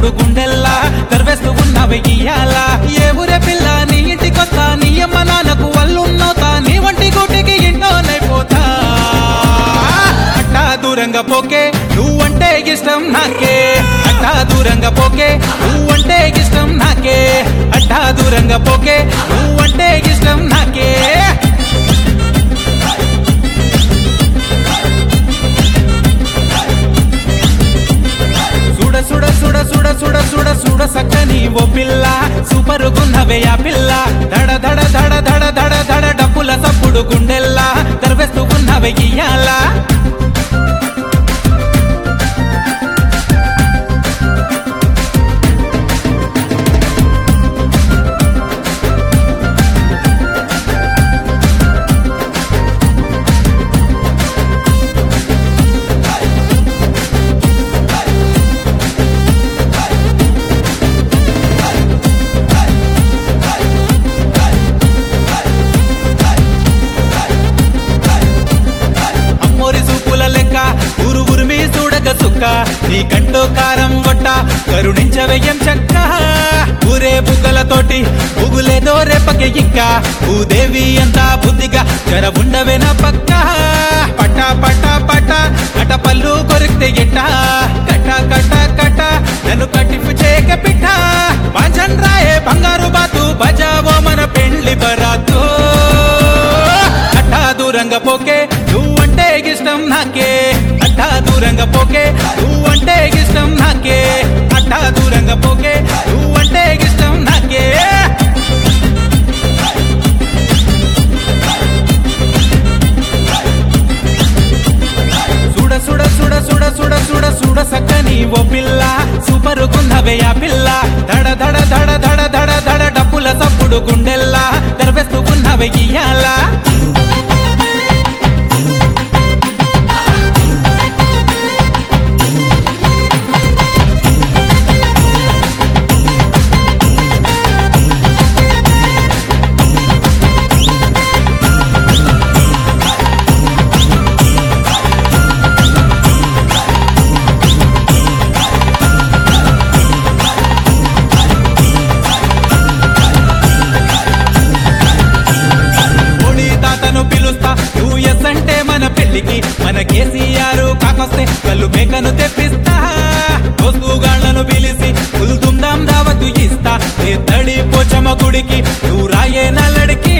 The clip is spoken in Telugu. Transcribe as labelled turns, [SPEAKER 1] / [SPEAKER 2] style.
[SPEAKER 1] సప్పుడు గుండెల్లా దర్వేస్తూ ఉన్నవి ఇయ్యాలా ఏ ఊరే పిల్ల నీ ఇంటికొస్తా నీ అమ్మ నాన్నకు వల్లున్నోతా నీ వంటి గుటికి ఇంటోనైపోతా అట్టా దూరంగా పోకే నువ్వంటే ఇష్టం నాకే అట్టా దూరంగా పోకే నువ్వంటే ఇష్టం నాకే అట్టా దూరంగా పోకే నువ్వంటే ఇష్టం నాకే సుడ సుడ సుడ సుడ సుడ సుడ సుడ సక్కని ఓ పిల్ల సూపర్ గున్నవే ఆ పిల్ల దడ దడ దడ దడ దడ దడ డప్పుల సప్పుడు గుండెల్లా దర్వేస్తూ ఉన్నవే ఇయ్యాలా అమ్మోరి సూపుల లెక్క ఊరు ఉరిమి చూడగ సుక్క నీ కంటో కారం గొట్ట కరుణించవెయ్యం చక్క ఊరే బుగ్గలతోటి బుగులేదో రేపకే ఇంక భూదేవి ఎంత బుద్ధిగా జర ఉండవే నా పక్క పట్ట పట్ట పట్ట అట పళ్ళు కొరికితే ఎట్ట కట్ట కట్ట కట్ట నన్ను కట్టిపు చేయక పిట్ట పాంచన్ రాయే బంగారు బాతు బజావో మన పెళ్లి బరాతో అట్టా దూరంగా పోకే నువ్వంటే ఇష్టం నాకే అట్టా దూరంగా పోకే నువ్వంటే ఇష్టం నాకే అట్టా దూరంగా పోకే నువ్వంటే ఇష్టం నాకే సుడ సుడ సుడ సుడ సుడ సుడ సుడ సక్కని ఓ పిల్ల సూపర్ గున్నవే ఆ పిల్ల దడ దడ దడ దడ దడ దడ డప్పుల సప్పుడు గుండెల్లా దర్వేస్తూ ఉన్నవే ఇయ్యాలా మోడీ తాతను పిలుస్తా యూఎస్ అంటే మన పెళ్లికి మన కేసీఆర్ కాకొస్తే కళ్ళు మేకను తెప్పిస్తా దోస్తుగాళ్లను పిలిచి పులుతుందాం దావతు ఇస్తా తడి పోచమ్మ గుడికి నువ్వు రాయే నల్లడికి